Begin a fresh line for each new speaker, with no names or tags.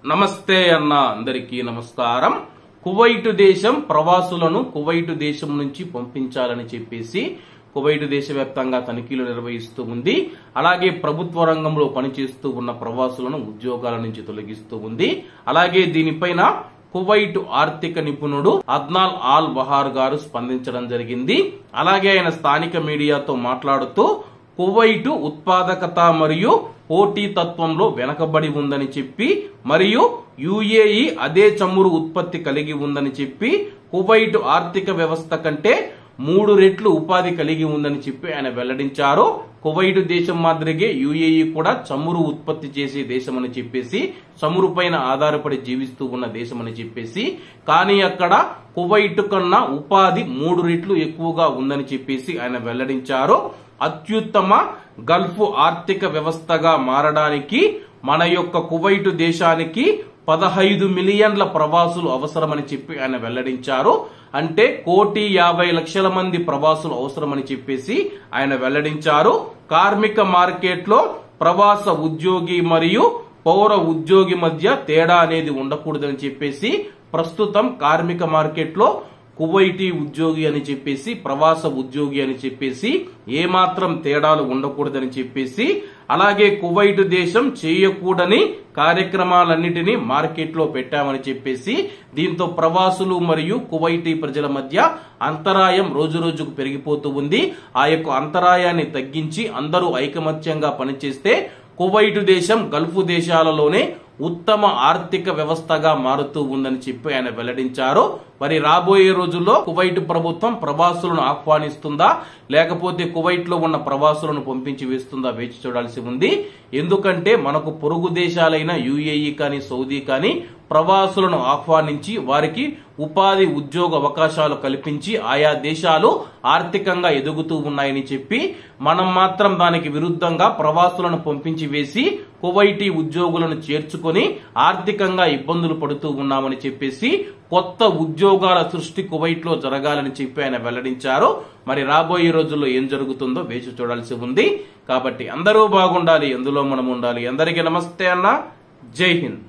నమస్తే అన్న అందరికీ నమస్కారం కువైట్ దేశం ప్రవాసులను కువైట్ దేశం నుంచి పంపించాలని చెప్పేసి కువైట్ దేశవ్యాప్తంగా తనిఖీలు నిర్వహిస్తూ ఉంది అలాగే ప్రభుత్వ రంగంలో పనిచేస్తూ ఉన్న ప్రవాసులను ఉద్యోగాల నుంచి తొలగిస్తూ ఉంది అలాగే దీనిపైన కువైట్ ఆర్థిక నిపుణుడు అద్నాల్ ఆల్ బహార్ గారు స్పందించడం జరిగింది అలాగే ఆయన స్థానిక మీడియాతో మాట్లాడుతూ కువైటు ఉత్పాదకత మరియు పోటీతత్వంలో వెనకబడి ఉందని చెప్పి మరియు యుఏఈ అదే చమురు ఉత్పత్తి కలిగి ఉందని చెప్పి కువైట్ ఆర్థిక వ్యవస్థ కంటే మూడు రెట్లు ఉపాధి కలిగి ఉందని చెప్పి ఆయన వెల్లడించారు కువైట్ దేశం మాదిరిగే యుఏఈ కూడా చమురు ఉత్పత్తి చేసే దేశమని చెప్పేసి చమురు పైన ఆధారపడి జీవిస్తూ ఉన్న దేశమని చెప్పేసి కానీ అక్కడ కువైట్ కన్నా ఉపాధి మూడు రెట్లు ఎక్కువగా ఉందని చెప్పేసి ఆయన వెల్లడించారు అత్యుత్తమ గల్ఫ్ ఆర్థిక వ్యవస్థగా మారడానికి మన యొక్క కువైట్ దేశానికి పదహైదు మిలియన్ల ప్రవాసులు అవసరమని చెప్పి ఆయన వెల్లడించారు అంటే కోటి యాభై లక్షల మంది ప్రవాసులు అవసరమని చెప్పేసి ఆయన వెల్లడించారు కార్మిక మార్కెట్లో ప్రవాస ఉద్యోగి మరియు పౌర ఉద్యోగి మధ్య తేడా అనేది ఉండకూడదని చెప్పేసి ప్రస్తుతం కార్మిక మార్కెట్లో కువైటీ ఉద్యోగి అని చెప్పేసి ప్రవాస ఉద్యోగి అని చెప్పేసి ఏమాత్రం తేడాలు ఉండకూడదని చెప్పేసి అలాగే కువైట్ దేశం చేయకూడని కార్యక్రమాలన్నిటినీ మార్కెట్లో పెట్టామని చెప్పేసి దీంతో ప్రవాసులు మరియు కువైటీ ప్రజల మధ్య అంతరాయం రోజు రోజుకు పెరిగిపోతూ ఉంది ఆ యొక్క అంతరాయాన్ని తగ్గించి అందరూ ఐకమత్యంగా పనిచేస్తే కువైట్ దేశం గల్ఫ్ దేశాలలోనే ఉత్తమ ఆర్థిక వ్యవస్థగా మారుతూ ఉందని చెప్పి ఆయన వెల్లడించారు మరి రాబోయే రోజుల్లో కువైట్ ప్రభుత్వం ప్రవాసులను ఆహ్వానిస్తుందా లేకపోతే కువైట్ లో ఉన్న ప్రవాసులను పంపించి వేస్తుందా వేచి చూడాల్సి ఉంది ఎందుకంటే మనకు పొరుగు దేశాలైన యుఏఈ కానీ సౌదీ కానీ ప్రవాసులను ఆహ్వానించి వారికి ఉపాధి ఉద్యోగ అవకాశాలు కల్పించి ఆయా దేశాలు ఆర్థికంగా ఎదుగుతూ ఉన్నాయని చెప్పి మనం మాత్రం దానికి విరుద్ధంగా ప్రవాసులను పంపించి వేసి కువైటీ ఉద్యోగులను చేర్చుకొని ఆర్థికంగా ఇబ్బందులు పడుతూ ఉన్నామని చెప్పేసి కొత్త ఉద్యోగాల సృష్టి కువైట్ లో జరగాలని చెప్పి ఆయన వెల్లడించారు మరి రాబోయే రోజుల్లో ఏం జరుగుతుందో వేచి చూడాల్సి ఉంది కాబట్టి అందరూ బాగుండాలి ఎందులో మనం ఉండాలి అందరికీ నమస్తే అన్న జై హింద్